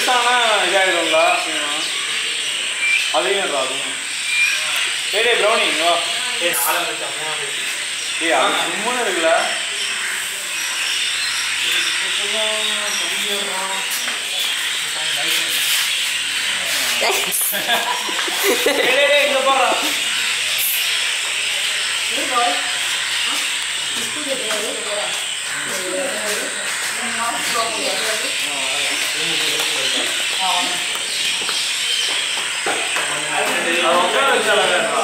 பெருசானா இதாகிடும்ல அதையும் அதுவும் டேய் டேய் ப்ரௌனி இங்க வா ஏய் நாலு வந்துச்சு மூணு வந்துச்சு டேய் அது சும்மா இருக்குல்ல டேய் டேய் டேய் இங்க போறா அது உட்கார வச்சாலா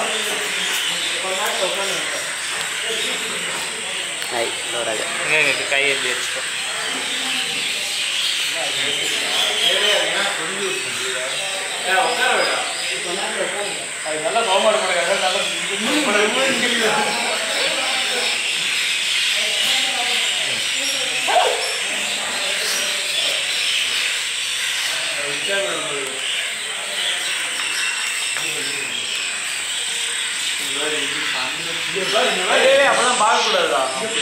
ஐ வராது இங்கே கை எழுதி வச்சுக்கோ ஏய், உட்கார விடா. அது நல்லா கோமாளி படம் நல்லா அப்பதான் பார்க்க கூடாதா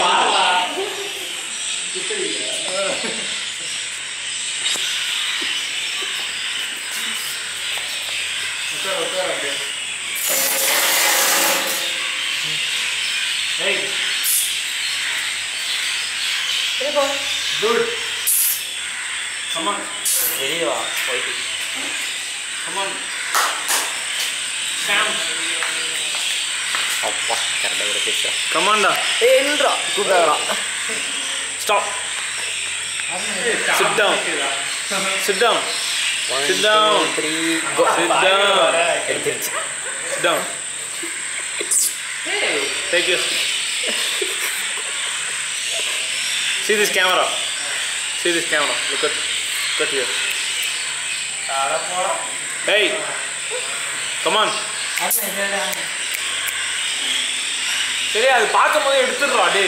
உட்கார உட்கார அப்படியே ஏய் Dude. Come on. வெளியே வா போயிட்டு Come on. Sam. அப்பா கரெக்டாக ஒரு பேசுகிறேன் Come on டா. ஏ நின்றா கூப்பிடாதா Stop. Sit down. Sit down. Sit down. Three go Sit down. எடுத்துருச்சு Sit down. Take this. See this camera. See this camera. Look at look at here. Hey. Come on. சரி அது பார்க்கும் போதே எடுத்துடுறா டே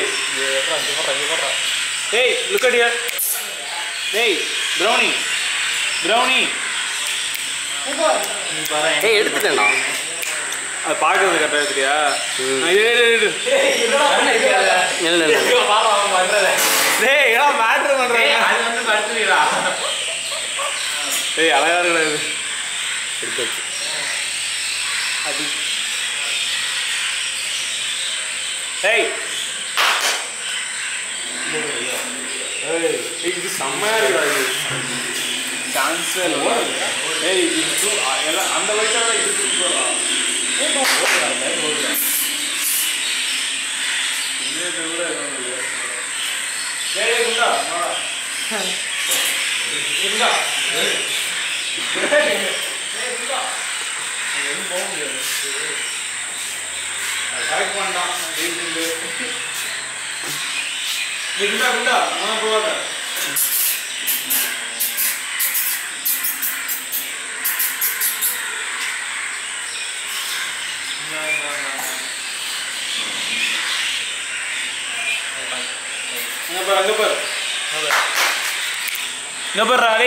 ஏய் லுக் அட் ஹியர் டேய் Brownie Brownie ஏய் எடுத்துட்டேன்டா அது பார்க்கறது கரெக்டாக எடுத்துட்டியா ம். இரு, இரு, இரு. இல்லை இல்லை டேய் ஏன் மேட்ரு பண்ணுறேன் அது வந்து படுத்துவீரா டேய் அழகா இருக்கிறது எடுத்துருச்சு அது டேய் ஏய் இது செம்மையா இருக்குடா இது சான்ஸே இல்லை ஏய் இது சூ- எல்லாம் அந்த வயசான இது சூப்பரா இதை விட எதுவும் இல்லை. டேய், டேய், குண்டா, வாடா. குண்டா. டேய். டேய், குண்டா. அங்க எதுவும் போக முடியாது கரெக்ட் பண்ணான் ரீசன்ட்டு நீ குண்டா குண்டா நான் போகாத அங்க பாரு அங்க பாரு இங்க பாரு ராணி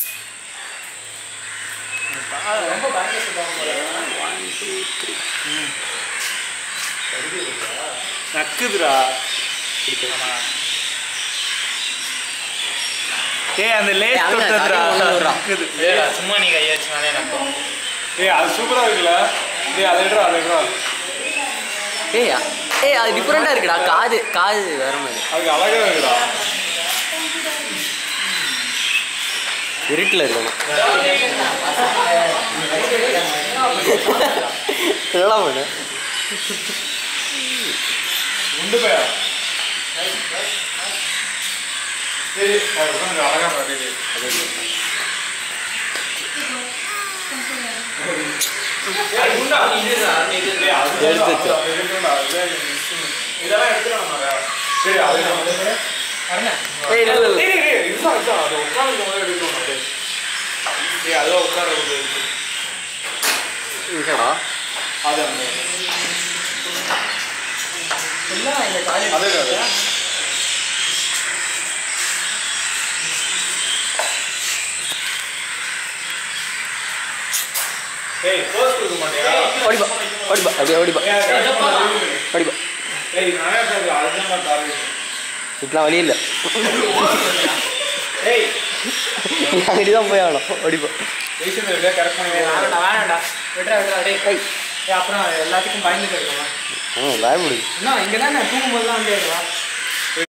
ரொம்ப பயங்கர சொல்லுவாங்க நக்குதுடா ஏய் அந்த லேஸ் ஏய், அங்க தொட்டதுடா தண்ணி ஒண்ணு விடுறா. நக்குது ஏடா சும்மா நீ கையை வச்சுனாலே நக்கும் ஏய் அது சூப்பரா இருக்குல்ல ஏய் அதை எடுறா அதை எடுறா ஏய் ஏய் அது டிஃப்ரெண்டாக இருக்குடா காது காது வேற மாதிரி அதுக்கு அழகா இருக்குடா இருட்டில் இருக்கணும் என்னடா பண்ணு உண்டு பையா சரி அது உட்காந்து அழகா பாருது எடுத்துச்சு. இதெல்லாம் எடுத்துடா சரி அது ஏய் இல்லை இல்லை ஏய், ஏய், இதுதான், இதுதான். அது உட்கார்ந்து முதல்ல எடுக்கணும் அப்படியே. ஏய், அதெல்லாம் உட்கார விடு. இல்லைடா அது அந்த எல்லாம் இந்த காலேஜ் அதே தான், அதே. ஏய், pose கொடுக்க மாட்டியா? ஓடிப்பா ஓடிப்பா அப்படியே ஓடிப்பா ஏய், அது correct பண்ண தெரியுது. ஓடிப்பா ஏய், நானே சொல்றேன், அதுதான் நான் target. இதுக்கெலாம் வழி இல்லை ஏய், அங்கடி தான் போய் ஆகணும் ஓடிப்போ ஜெயிச்சது எப்படியா கரெக்ட் பண்ணி வேணாண்டா வேணாண்டா விட்றா விட்றா டேய் ஏய் அப்புறம் எல்லாத்துக்கும் பயந்துட்டு இருக்கோம் ம் பயப்படுது இன்னும் இங்கே தான் நான் தூங்கும்போது தான் வந்து